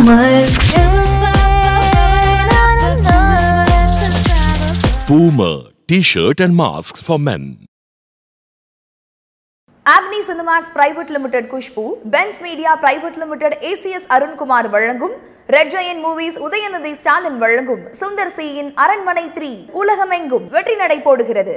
Boomer. Boomer T-shirt and masks for men. Avni Cinemax private limited Khushbu Benz media private limited ACS Arunkumar வழங்கும் red giant movies Udhayanidhi Stalin வழங்கும் சுந்தர் சியின் அரண்மனை three உலகமெங்கும் வெற்றி நடை போடுகிறது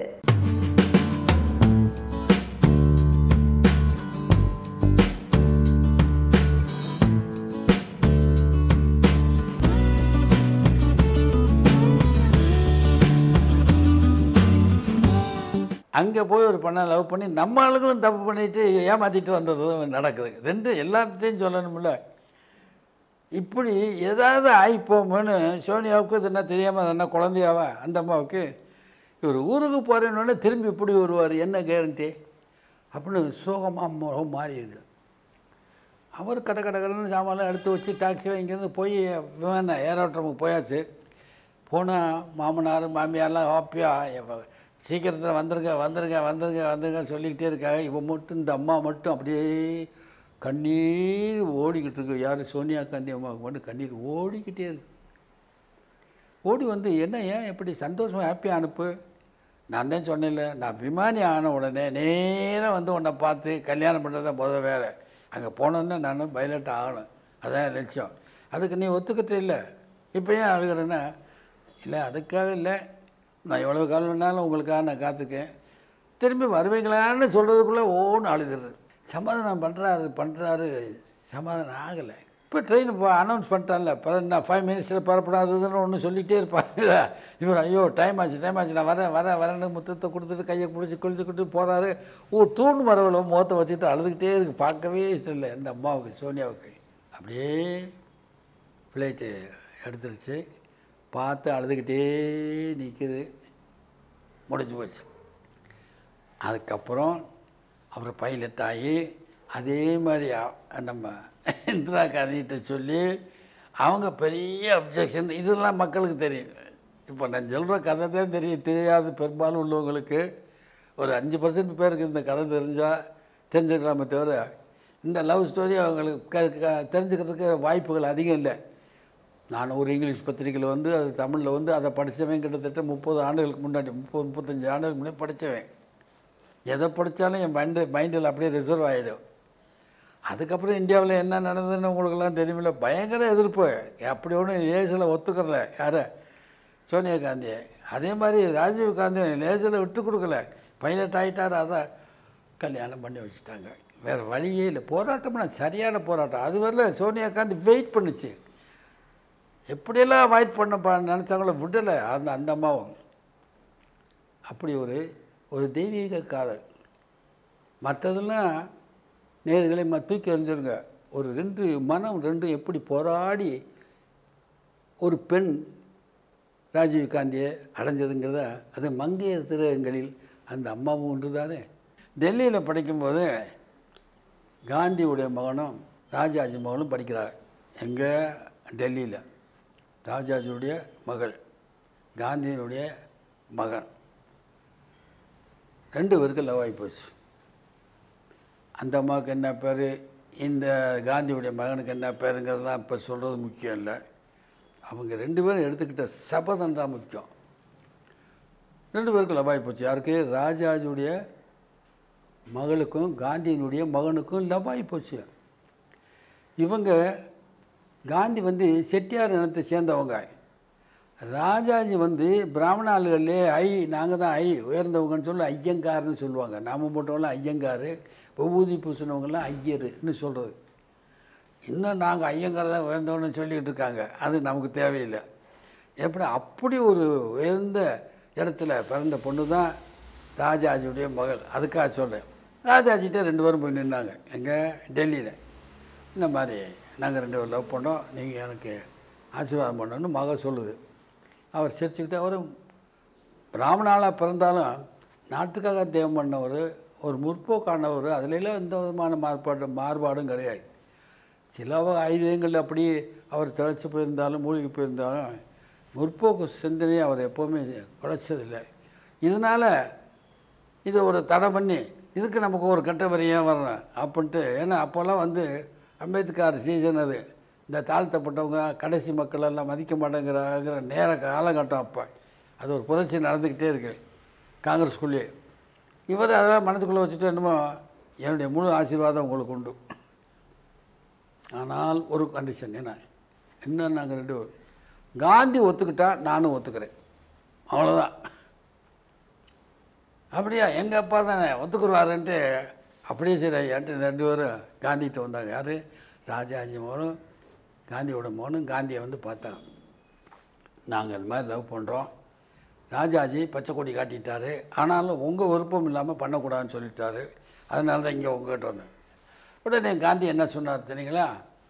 அங்கே போய் ஒரு பொண்ணை லவ் பண்ணி நம்ம ஆளுங்களும் தப்பு பண்ணிட்டு ஏமாற்றிட்டு வந்தது நடக்குது ரெண்டு எல்லாத்தையும் சொல்லணும்ல இப்படி ஏதாவது ஆகிப்போமோன்னு சோனியாவுக்கு இது என்ன தெரியாமல் அது என்ன குழந்தையாவா அந்த அம்மாவுக்கு இவர் ஊருக்கு போகிறேன்னு திரும்பி இப்படி வருவார் என்ன கேரண்டி அப்படின்னு சோகமாக முகம் மாறிடுது அவர் கடை கடை கடைன்னு சாமான்லாம் எடுத்து வச்சு டாக்ஸியில் இங்கேருந்து போய் விமானம் ஏரோட்டமுக்கு போயாச்சு போனால் மாமனார் மாமியார்லாம் ஹாப்பியாக சீக்கிரத்தில் வந்துருங்க வந்துருங்க வந்துருங்க வந்துருங்க சொல்லிக்கிட்டே இருக்காங்க இவன் மட்டும் இந்த அம்மா மட்டும் அப்படியே கண்ணீர் ஓடிக்கிட்டு இருக்கு யார் சோனியா காந்தி அம்மாவுக்கு மட்டும் கண்ணீர் ஓடிக்கிட்டே இருக்கு ஓடி வந்து என்ன ஏன் எப்படி சந்தோஷமாக ஹாப்பியாக அனுப்பு நான் தான் சொன்னேன்ல நான் விமானி ஆன உடனே நேராக வந்து உன்னை பார்த்து கல்யாணம் பண்ணுறது முத வேலை அங்கே போனோன்னே நான் பைலட் ஆகணும் அதான் என் லட்சியம் அதுக்கு நீ ஒத்துக்கிட்டே இல்லை இப்போ ஏன் அழுகிறேன்னா இல்லை அதுக்காக இல்லை நான் எவ்வளோ காலம் வேணாலும் உங்களுக்காக நான் காத்துக்கேன் திரும்பி வருவீங்களான்னு சொல்கிறதுக்குள்ளே ஓன்னு அழுகிறது சமாதானம் பண்ணுறாரு பண்ணுறாரு சமாதானம் ஆகலை இப்போ ட்ரெயின் இப்போ அனௌன்ஸ் பண்ணிட்டான்ல பிற நான் ஃபைவ் மினிட்ஸில் புறப்படாததுன்னு ஒன்று சொல்லிகிட்டே இருப்பாங்கல்ல இவர் ஐயோ டைம் ஆச்சு டைம் ஆச்சு நான் வரேன் வரேன் வரேன்னு முத்தத்தை கொடுத்துட்டு கையை பிடிச்சி குளிச்சுக்கிட்டு போகிறாரு ஓ தூண் மரவில் முகத்தை வச்சுட்டு அழுதுகிட்டே இருக்கு பார்க்கவே இஷ்டம் இல்லை இந்த அம்மாவுக்கு சோனியாவுக்கு அப்படியே ஃப்ளைட்டு எடுத்துருச்சு பார்த்து அழுதுகிட்டே நிற்குது முடிஞ்சு போச்சு அதுக்கப்புறம் அவர் பைலட் ஆகி அதே மாதிரி அ- நம்ம இந்திரா காந்திகிட்ட சொல்லி அவங்க பெரிய அப்ஜெக்ஷன் இதெல்லாம் மக்களுக்கு தெரியும் இப்போ நான் சொல்கிற கதை தான் தெரியும் தெரியாது பெரும்பாலும் உள்ளவங்களுக்கு ஒரு அஞ்சு பர்சன்ட் பேருக்கு இந்த கதை தெரிஞ்சால் தெரிஞ்சுக்கலாமே தவிர இந்த லவ் ஸ்டோரி அவங்களுக்கு க- க- தெரிஞ்சுக்கிறதுக்கு வாய்ப்புகள் அதிகம் இல்லை நான் ஒரு இங்கிலீஷ் பத்திரிக்கையில் வந்து அது தமிழில் வந்து அதை படித்தவன் கிட்டத்தட்ட முப்பது ஆண்டுகளுக்கு முன்னாடி முப்பது முப்பத்தஞ்சு ஆண்டுகளுக்கு முன்னாடி படித்தவன் எதை படித்தாலும் என் மைண்டு மைண்டில் அப்படியே ரிசர்வ் ஆகிடும் அதுக்கப்புறம் இந்தியாவில் என்ன நடந்ததுன்னு உங்களுக்கெல்லாம் தெரியுமில்ல பயங்கர எதிர்ப்பு அப்படி ஒன்றும் லேசில் ஒத்துக்கறல யாரை சோனியா காந்தியை அதே மாதிரி ராஜீவ் காந்தி லேசில் விட்டு கொடுக்கல பைலட் ஆகிட்டார் அதை கல்யாணம் பண்ணி வச்சுட்டாங்க வேறு வழியே இல்லை போராட்டம்னா சரியான போராட்டம் அது வரல சோனியா காந்தி வெயிட் பண்ணுச்சு எப்படியெல்லாம் அவாய்ட் பண்ணப்பா நினச்சாங்களோ விடலை அந்த அந்த அம்மாவும் அப்படி ஒரு ஒரு தெய்வீக காதல் மற்றதெல்லாம் நேர்களை ம தூக்கி எறிஞ்சிருங்க ஒரு ரெண்டு மனம் ரெண்டு எப்படி போராடி ஒரு பெண் ராஜீவ் காந்தியை அடைஞ்சதுங்கிறத அது மங்கையர் திருகங்களில் அந்த அம்மாவும் ஒன்று தானே டெல்லியில் படிக்கும்போது காந்தியுடைய மகனும் ராஜாஜி மகனும் படிக்கிறார் எங்கே டெல்லியில் ராஜாஜியுடைய மகள் காந்தியினுடைய மகன் ரெண்டு பேருக்கு லவ் ஆகி போச்சு அந்த அம்மாவுக்கு என்ன பேர் இந்த காந்தியுடைய மகனுக்கு என்ன பேருங்கிறதுலாம் இப்போ சொல்கிறது முக்கியம் இல்லை அவங்க ரெண்டு பேரும் எடுத்துக்கிட்ட சபதம் தான் முக்கியம் ரெண்டு பேருக்கு லவ் ஆகி போச்சு யாருக்கு ராஜாஜியுடைய மகளுக்கும் காந்தியினுடைய மகனுக்கும் லவ் ஆகி போச்சு இவங்க காந்தி வந்து செட்டியார் இனத்தை சேர்ந்தவங்க ராஜாஜி வந்து பிராமண ஆளுகளே ஐ நாங்கள் தான் ஐ உயர்ந்தவங்கன்னு சொல்லி ஐயங்கார்னு சொல்லுவாங்க நாம போட்டவங்களாம் ஐயங்கார் விபூதி பூசினவங்களாம் ஐயர்னு சொல்கிறது இன்னும் நாங்கள் ஐயங்கார் தான் உயர்ந்தவன்னு சொல்லிக்கிட்டு இருக்காங்க அது நமக்கு தேவையில்லை எப்படி அப்படி ஒரு உயர்ந்த இடத்துல பிறந்த பொண்ணு தான் ராஜாஜியுடைய மகள் அதுக்காக சொல்கிறேன் ராஜாஜிகிட்ட ரெண்டு பேரும் போய் நின்னாங்க எங்கே டெல்லியில் இந்த மாதிரி நாங்கள் ரெண்டு பேரும் லவ் பண்ணோம் நீங்கள் எனக்கு ஆசீர்வாதம் பண்ணணும்னு மக சொல்லுது அவர் சிரிச்சுக்கிட்டு அவர் பிராமணாளாக பிறந்தாலும் நாட்டுக்காக தேவம் பண்ணவர் ஒரு முற்போக்கானவர் அதுலெல்லாம் எந்த விதமான மாறுபாடு மாறுபாடும் கிடையாது சில ஐதீகங்கள் அப்படி அவர் திளைச்சி போயிருந்தாலும் மூழ்கி போயிருந்தாலும் முற்போக்கு சிந்தனையை அவர் எப்போவுமே குறைச்சதில்லை இதனால் இதை ஒரு தடை பண்ணி இதுக்கு நமக்கு ஒரு கட்ட வரி ஏன் வரணும் அப்படின்ட்டு ஏன்னா அப்போல்லாம் வந்து அம்பேத்கர் சீசன் அது இந்த தாழ்த்தப்பட்டவங்க கடைசி மக்கள் எல்லாம் மதிக்க மாட்டேங்கிறாங்கிற நேர காலகட்டம் அப்போ அது ஒரு புரட்சி நடந்துக்கிட்டே இருக்கு காங்கிரஸ்குள்ளேயே இவர் அதெல்லாம் மனசுக்குள்ளே வச்சுட்டு என்னமோ என்னுடைய முழு ஆசீர்வாதம் உங்களுக்கு உண்டு ஆனால் ஒரு கண்டிஷன் என்ன என்ன நாங்கள் ரெண்டு பேரும் காந்தி ஒத்துக்கிட்டா நானும் ஒத்துக்கிறேன் அவ்வளோதான் அப்படியா எங்கள் அப்பா தானே ஒத்துக்குருவாருன்ட்டு அப்படியே சரி ஐயான்ட்டு ரெண்டு பேரும் காந்திகிட்ட வந்தாங்க யார் ராஜாஜி மோனும் காந்தியோட மோனும் காந்தியை வந்து பார்த்தாங்க நாங்கள் இந்த மாதிரி லவ் பண்ணுறோம் ராஜாஜி பச்சை கொடி காட்டிட்டாரு ஆனாலும் உங்கள் விருப்பம் இல்லாமல் பண்ணக்கூடாதுன்னு சொல்லிட்டாரு அதனால தான் இங்கே உங்ககிட்ட வந்தேன் உடனே காந்தி என்ன சொன்னார் தெரியுங்களா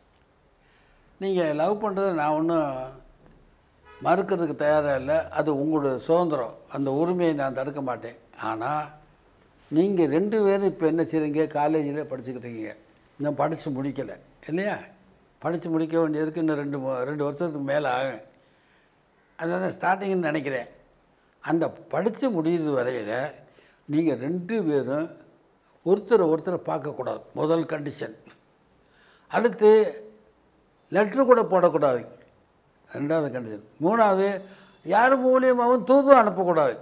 நீங்கள் லவ் பண்ணுறது நான் ஒன்றும் மறுக்கிறதுக்கு தயாராக இல்லை அது உங்களோட சுதந்திரம் அந்த உரிமையை நான் தடுக்க மாட்டேன் ஆனால் நீங்கள் ரெண்டு பேரும் இப்போ என்ன செய்றீங்க காலேஜில் படிச்சுக்கிட்டு இருக்கீங்க இன்னும் படித்து முடிக்கலை இல்லையா படித்து முடிக்க வேண்டியதுக்கு இன்னும் ரெண்டு மு- ரெண்டு வருஷத்துக்கு மேலே ஆகும் அதான் ஸ்டார்டிங்னு நினைக்கிறேன் அந்த படித்து முடியுது வரையில் நீங்கள் ரெண்டு பேரும் ஒருத்தரை ஒருத்தரை பார்க்கக்கூடாது முதல் கண்டிஷன் அடுத்து லெட்ரு கூட போடக்கூடாது ரெண்டாவது கண்டிஷன் மூணாவது யார் மூலியமாகவும் தூதும் அனுப்பக்கூடாது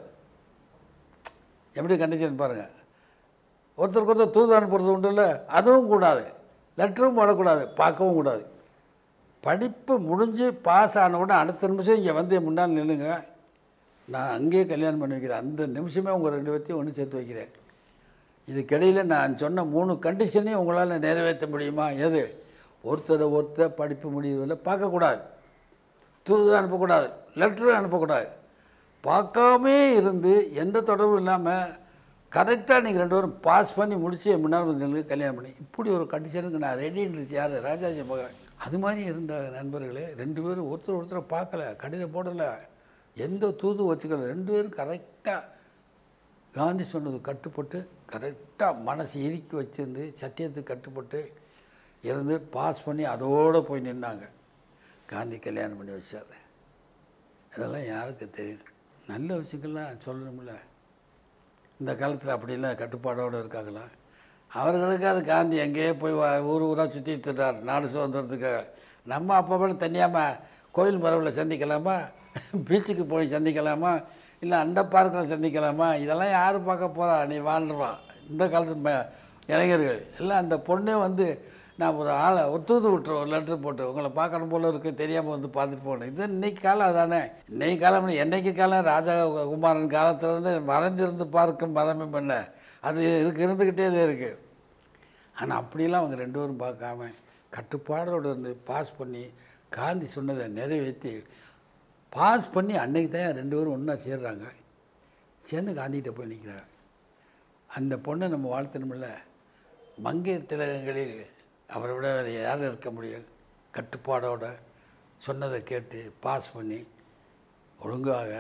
எப்படி கண்டிஷன் பாருங்கள் ஒருத்தருக்கு ஒருத்தர் தூது அனுப்புறது உண்டு இல்லை அதுவும் கூடாது லெட்டரும் போடக்கூடாது பார்க்கவும் கூடாது படிப்பு முடிஞ்சு பாஸ் ஆன உடனே அடுத்த நிமிஷம் இங்கே வந்து என் முன்னால் நில்லுங்க நான் அங்கேயே கல்யாணம் பண்ணி வைக்கிறேன் அந்த நிமிஷமே உங்கள் ரெண்டு பேர்த்தையும் ஒன்று சேர்த்து வைக்கிறேன் இதுக்கிடையில் நான் சொன்ன மூணு கண்டிஷனையும் உங்களால் நிறைவேற்ற முடியுமா எது ஒருத்தரை ஒருத்தர் படிப்பு முடியவில்லை பார்க்கக்கூடாது தூது அனுப்பக்கூடாது லெட்ரு அனுப்பக்கூடாது பார்க்காமே இருந்து எந்த தொடர்பும் இல்லாமல் கரெக்டாக நீங்கள் ரெண்டு பேரும் பாஸ் பண்ணி முடிச்சு என் முன்னால் வந்து நில்லுங்க, கல்யாணம் பண்ணி இப்படி ஒரு கண்டிஷனுக்கு நான் ரெடின்றுச்சு யார் ராஜாஜி மகன் அது மாதிரி இருந்த நண்பர்களே ரெண்டு பேரும் ஒருத்தர் ஒருத்தரை பார்க்கல கடிதம் போடலை எந்த தூதும் வச்சுக்கல ரெண்டு பேரும் கரெக்டாக காந்தி சொன்னது கட்டுப்பட்டு கரெக்டாக மனசு இறுக்கி வச்சிருந்து சத்தியத்துக்கு கட்டுப்பட்டு இருந்து பாஸ் பண்ணி அதோடு போய் நின்னாங்க காந்தி கல்யாணம் பண்ணி வச்சார் இதெல்லாம் யாருக்கு தெரியும் நல்ல விஷயங்கள்லாம் சொல்லணும்ல இந்த காலத்தில் அப்படிலாம் கட்டுப்பாடோடு இருக்காங்களா அவர்களுக்கு அது காந்தி எங்கேயோ போய் வா- ஊர் ஊராக சுற்றிட்டுறார் நாடு சுதந்திரத்துக்காக நம்ம அப்போ தனியாமல் கோயில் மரபில் சந்திக்கலாமா பீச்சுக்கு போய் சந்திக்கலாமா இல்லை அந்த பார்க்கில் சந்திக்கலாமா இதெல்லாம் யார் பார்க்க போகிறா நீ வாழ்றான் இந்த காலத்து ம- இளைஞர்கள் எல்லாம் அந்த பொண்ணே வந்து நான் ஒரு ஆளை ஒத்துது விட்டுருவோம் ஒரு லெட்ரு போட்டு உங்களை பார்க்கணும் போல இருக்கு தெரியாமல் வந்து பார்த்துட்டு போனேன் இது இன்னைக்கு காலம் அதானே இன்னைக்கு காலம் என்னைக்கு காலம் ராஜா குமாரன் காலத்துலேருந்து மறைந்திருந்து பார்க்கும் மரமே பண்ண அது இருக்கு இருந்துக்கிட்டே தான் இருக்குது ஆனால் அப்படிலாம் அவங்க ரெண்டு பேரும் பார்க்காம கட்டுப்பாடோடு இருந்து பாஸ் பண்ணி காந்தி சொன்னதை நிறைவேற்றி பாஸ் பண்ணி அன்னைக்கு தான் ரெண்டு பேரும் ஒன்றா சேர்றாங்க சேர்ந்து காந்திகிட்ட போய் நிற்கிறாங்க அந்த பொண்ணை நம்ம வாழ்த்தணுமில்ல மங்கை திலகங்களில் அவரை விட வேறு யார் இருக்க முடியும் கட்டுப்பாடோட சொன்னதை கேட்டு பாஸ் பண்ணி ஒழுங்காக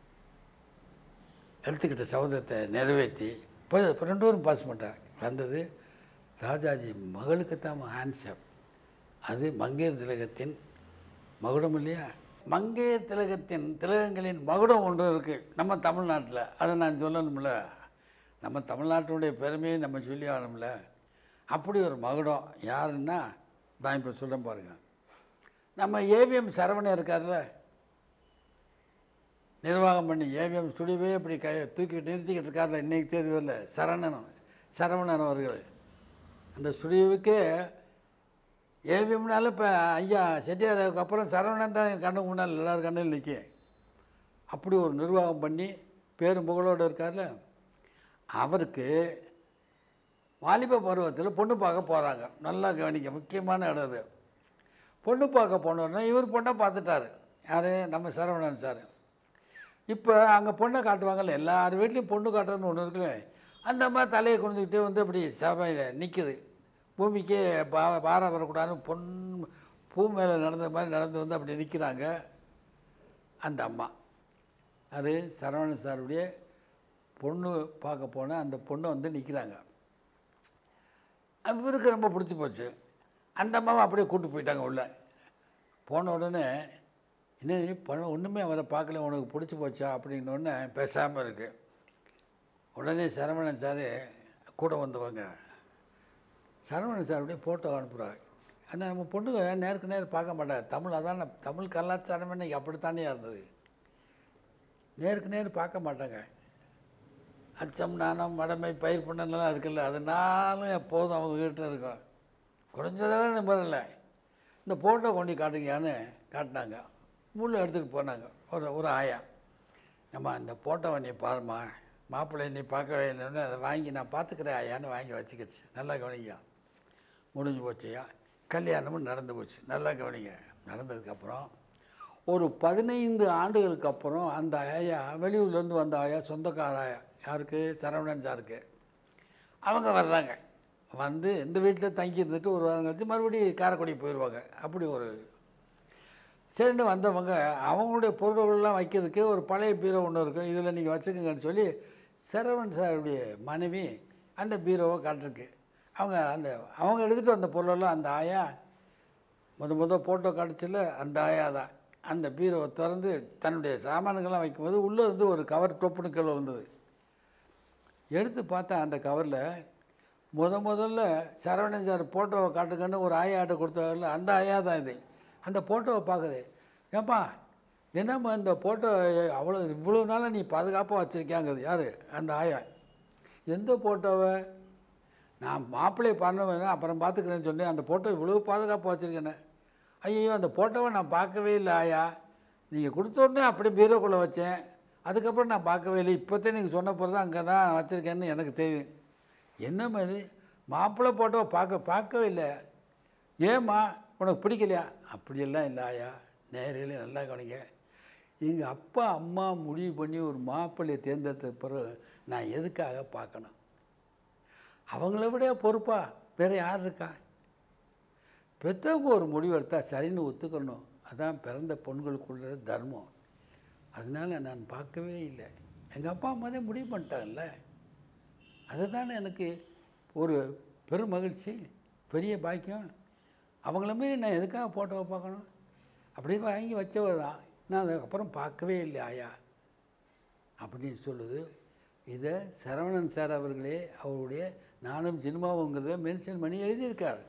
எடுத்துக்கிட்ட சபதத்தை நிறைவேற்றி போய் இப்ப ரெண்டு பேரும் பாஸ் பண்ணிட்டாங்க வந்தது ராஜாஜி மகளுக்கு தான் ஹேண்ட்ஸப் அது மங்கையர் திலகத்தின் மகுடம் இல்லையா மங்கையர் திலகத்தின் திலகங்களின் மகுடம் ஒன்று இருக்குது நம்ம தமிழ்நாட்டில் அதை நான் சொல்லணும்ல நம்ம தமிழ்நாட்டினுடைய பெருமையை நம்ம சொல்லி ஆகணும்ல அப்படி ஒரு மகுடம் யாருன்னா நான் இப்போ சொல்கிறேன் பாருங்கள் நம்ம ஏவிஎம் சரவணன் இருக்கார்ல நிர்வாகம் பண்ணி ஏவிஎம் ஸ்டுடியோவே இப்படி கை தூக்கிட்டு நிறுத்திக்கிட்டு இருக்காருல இன்னைக்கு தேதி வரல சரவணன் சரவணன் அவர்கள் அந்த ஸ்டுடியோவுக்கே ஏவிஎம்னால இப்போ ஐயா செட்டியாருக்கு அப்புறம் சரவணன் தான் என் கண்ணுக்கு முன்னால் எல்லாரும் கண்ணில் நிற்க அப்படி ஒரு நிர்வாகம் பண்ணி பேரும் புகழோடு இருக்கார்ல அவருக்கு வாலிப பருவத்தில் பொண்ணு பார்க்க போகிறாங்க நல்லா கவனிக்க முக்கியமான இடம் அது பொண்ணு பார்க்க போனோன்னா இவர் பொண்ணை பார்த்துட்டாரு யார் நம்ம சரவணன் சார் இப்போ அங்கே பொண்ணை காட்டுவாங்கல்ல எல்லார் வீட்லேயும் பொண்ணு காட்டுறதுன்னு ஒன்று இருக்குல்ல அந்த அம்மா தலையை குனிஞ்சிக்கிட்டே வந்து அப்படி சபையில் நிற்குது பூமிக்கே பா பாரம் வரக்கூடாதுன்னு பொன் பூ மேலே நடந்த மாதிரி நடந்து வந்து அப்படி நிற்கிறாங்க அந்த அம்மா அது சரவணன் சாருடைய பொண்ணு பார்க்க போன அந்த பொண்ணை வந்து நிற்கிறாங்க இவருக்கு ரொம்ப பிடிச்சி போச்சு அந்த அம்மாவை அப்படியே கூட்டு போயிட்டாங்க உள்ள போன உடனே என்ன நீ பண்ண ஒன்றுமே அவரை பார்க்கல உனக்கு பிடிச்சி போச்சா அப்படின்ன உடனே பேசாமல் இருக்கு உடனே சரவணன் சார் கூட வந்தவங்க சரவணன் சாருடைய ஃபோட்டோ அனுப்புகிறாங்க ஆனால் நம்ம பொண்ணுங்க நேருக்கு நேர் பார்க்க மாட்டாங்க தமிழ் அதான் தமிழ் கலாச்சாரமே இன்னைக்கு அப்படித்தானே இருந்தது நேருக்கு நேர் பார்க்க மாட்டாங்க அச்சம் நாணம் மடமை பயிர் பண்ணலாம் இருக்குல்ல அதனால எப்போதும் அவங்கக்கிட்ட இருக்கும் குறைஞ்சதெல்லாம் நம்பரில்ல இந்த ஃபோட்டோ கொண்டு காட்டுங்கன்னு காட்டினாங்க முள்ளு எடுத்துகிட்டு போனாங்க ஒரு ஒரு ஆயா நம்ம அந்த ஃபோட்டோவை நீ பாருமா மாப்பிள்ளை நீ பார்க்கவே இல்லைன்னு அதை வாங்கி நான் பார்த்துக்கிறேன் ஆயான்னு வாங்கி வச்சுக்கிடுச்சு நல்லா கவனிங்க முடிஞ்சு போச்சுயா கல்யாணமும் நடந்து போச்சு நல்லா கவனிங்க நடந்ததுக்கப்புறம் ஒரு பதினைந்து ஆண்டுகளுக்கு அப்புறம் அந்த ஆயா வெளியூர்லேருந்து வந்த ஆயா சொந்தக்கார ஆயா யாருக்கு சரவணன் சாருக்கு அவங்க வர்றாங்க வந்து இந்த வீட்டில் தங்கி இருந்துட்டு ஒரு வாரம் கழிச்சு மறுபடியும் காரைக்குடி போயிடுவாங்க அப்படி ஒரு சரின்னு வந்தவங்க அவங்களுடைய பொருள்கள்லாம் வைக்கிறதுக்கு ஒரு பழைய பீரோ ஒன்று இருக்கும் இதில் நீங்கள் வச்சுக்கோங்கன்னு சொல்லி சரவணன் சாருடைய மனைவி அந்த பீரோவை காட்டிருக்கு அவங்க அந்த அவங்க எடுத்துகிட்டு வந்த பொருளெல்லாம் அந்த ஆயா முத முத ஃபோட்டோ காட்டுச்சுல அந்த ஆயா தான் அந்த பீரோவை திறந்து தன்னுடைய சாமான்கள்லாம் வைக்கும்போது உள்ளே இருந்து ஒரு கவர் டொப்புன்னு கீழே வந்தது எடுத்து பார்த்தா அந்த கவரில் முத முதல்ல சரவணன் சார் ஃபோட்டோவை காட்டுங்கன்னு ஒரு ஆயாட்ட கொடுத்தாங்கல்ல அந்த ஆயா தான் இது அந்த ஃபோட்டோவை பார்க்குது ஏப்பா என்னம்மா இந்த ஃபோட்டோ அவ்வளோ இவ்வளோ நாளாக நீ பாதுகாப்பாக வச்சுருக்கியாங்குது யார் அந்த ஆயா எந்த ஃபோட்டோவை நான் மாப்பிள்ளை பண்ண அப்புறம் பார்த்துக்கிறேன்னு சொன்னேன் அந்த ஃபோட்டோ இவ்வளோ பாதுகாப்பாக வச்சுருக்கேன்னு ஐயோ அந்த ஃபோட்டோவை நான் பார்க்கவே இல்லை ஆயா நீங்கள் கொடுத்த உடனே அப்படியே பீரோக்குள்ளே வச்சேன் அதுக்கப்புறம் நான் பார்க்கவே இல்லை இப்போத்தே நீங்கள் சொன்ன பிறகு தான் அங்கே தான் வச்சுருக்கேன்னு எனக்கு தெரியும் என்ன மாதிரி மாப்பிள்ளை ஃபோட்டோவை பார்க்க பார்க்கவே இல்லை ஏம்மா உனக்கு பிடிக்கலையா அப்படியெல்லாம் இல்லை ஆயா நேரில் நல்லா கவனிங்க எங்கள் அப்பா அம்மா முடிவு பண்ணி ஒரு மாப்பிள்ளையை தேர்ந்தெடுத்த பிறகு நான் எதுக்காக பார்க்கணும் அவங்கள விட பொறுப்பா வேறு யார் இருக்கா பெற்றவங்க ஒரு முடிவு எடுத்தால் சரின்னு ஒத்துக்கணும் அதான் பிறந்த பெண்களுக்குள்ள தர்மம் அதனால் நான் பார்க்கவே இல்லை எங்கள் அப்பா அம்மா தான் முடிவு பண்ணிட்டாங்கல்ல அதுதானே எனக்கு ஒரு பெரும் மகிழ்ச்சி பெரிய பாக்கியம் அவங்கள மாரி நான் எதுக்காக ஃபோட்டோவை பார்க்கணும் அப்படியே வாங்கி வச்சவர் தான் நான் அதுக்கப்புறம் பார்க்கவே இல்லை ஆயா அப்படின்னு சொல்லுது இதை சரவணன் சார் அவர்களே அவருடைய நானும் சினிமாவுங்கிறத மென்ஷன் பண்ணி எழுதியிருக்கார்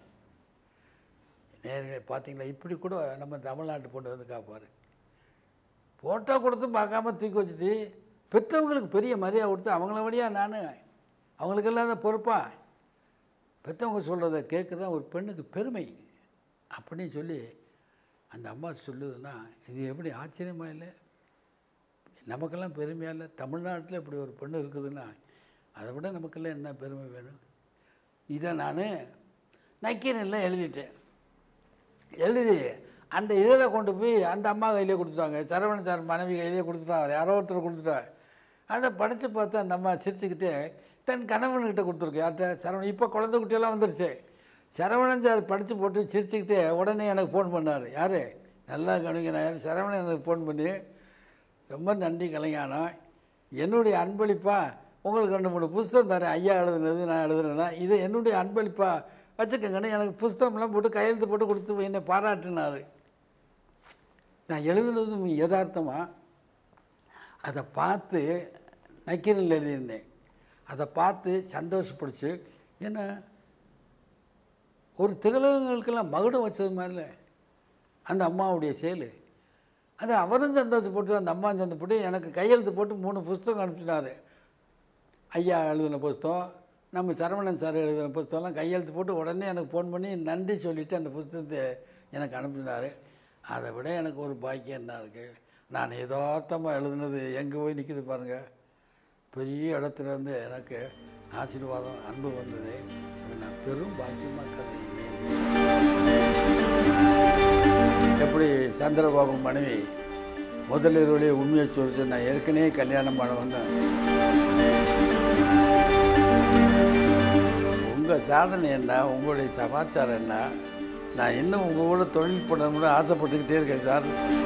நேர்களே பார்த்தீங்களா இப்படி கூட நம்ம தமிழ்நாட்டு பொண்ணு வந்து காப்பார் ஃபோட்டோ கொடுத்து பார்க்காம தூக்கி வச்சுட்டு பெற்றவங்களுக்கு பெரிய மரியாதை கொடுத்து அவங்கள வழியா நான் அவங்களுக்கு இல்லாத பொறுப்பா பெற்றவங்க சொல்கிறத கேட்குறது ஒரு பெண்ணுக்கு பெருமை அப்படின்னு சொல்லி அந்த அம்மா சொல்லுதுன்னா இது எப்படி ஆச்சரியமா இல்லை நமக்கெல்லாம் பெருமையாக இல்லை தமிழ்நாட்டில் இப்படி ஒரு பெண்ணு இருக்குதுன்னா அதை விட நமக்கெல்லாம் என்ன பெருமை வேணும் இதை நான் நக்கீரனில் எழுதிட்டேன் எழுதி அந்த இதில் கொண்டு போய் அந்த அம்மா கையிலே கொடுத்துட்டாங்க சரவணன் சார் மனைவி கையிலே கொடுத்துட்டாங்க யாரோ ஒருத்தர் கொடுத்துட்டாங்க அதை படித்து பார்த்து அந்த அம்மா சிரிச்சுக்கிட்டு தன் கணவன்கிட்ட கொடுத்துருக்கு யார்கிட்ட சரவணன் இப்போ குழந்தை குட்டியெல்லாம் வந்துருச்சு சரவணன் சார் படித்து போட்டு சிரிச்சுக்கிட்டே உடனே எனக்கு ஃபோன் பண்ணார் யார் நல்லா கவனிங்க நான் யார் சரவணன் எனக்கு ஃபோன் பண்ணி ரொம்ப நன்றி கலைஞானம் என்னுடைய அன்பளிப்பாக உங்களுக்கு ரெண்டு மூணு புஸ்தகம் தரேன் ஐயா எழுதுனது நான் எழுதுனேன்னா இது என்னுடைய அன்பளிப்பாக வச்சுக்கோங்கன்னு எனக்கு புஸ்தகம்லாம் போட்டு கையெழுத்து போட்டு கொடுத்து என்னை பாராட்டினார் நான் எழுதுனதும் யதார்த்தமாக அதை பார்த்து நக்கீரல் எழுதியிருந்தேன் அதை பார்த்து சந்தோஷப்படுச்சு ஏன்னா ஒரு திகழகங்களுக்கெல்லாம் மகுடம் வச்சது மாதிரில அந்த அம்மாவுடைய செயல் அது அவரும் சந்தோஷப்பட்டு அந்த அம்மா சந்தோஷப்பட்டு எனக்கு கையெழுத்து போட்டு மூணு புஸ்தகம் அனுப்பிச்சினாரு ஐயா எழுதின புஸ்தகம் நம்ம சரவணன் சார் எழுதின புஸ்தகம்லாம் கையெழுத்து போட்டு உடனே எனக்கு ஃபோன் பண்ணி நன்றி சொல்லிவிட்டு அந்த புஸ்தகத்தை எனக்கு அனுப்பினார் அதை விட எனக்கு ஒரு பாக்கியம் என்ன இருக்குது நான் யதார்த்தமாக எழுதுனது எங்கே போய் நிற்கிது பாருங்கள் பெரிய இடத்துல இருந்து எனக்கு ஆசீர்வாதம் அன்பு வந்தது அது நான் பெரும் பாக்கியமாக கருதினேன் எப்படி சந்திரபாபு மனைவி முதல் இரவுலேயே உண்மையை சொல்லிச்சு நான் ஏற்கனவே கல்யாணம் பண்ண வந்தேன் உங்கள் சாதனை என்ன உங்களுடைய சமாச்சாரம் என்ன நான் இன்னும் உங்கள் கூட தொழில் பண்ணணும்னு ஆசைப்பட்டுக்கிட்டே இருக்கேன் சார்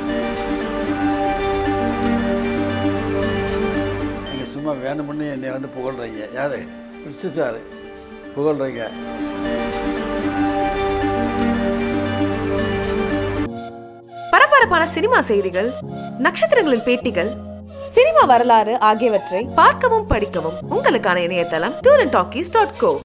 நீங்கள் சும்மா வேணும்னு என்னை வந்து புகழ்றீங்க யார் விசு சார் புகழ்றீங்க பரபரப்பான சினிமா செய்திகள் நட்சத்திரங்களின் பேட்டிகள் சினிமா வரலாறு ஆகியவற்றை பார்க்கவும் படிக்கவும் உங்களுக்கான இணையதளம் tour and talkies dot go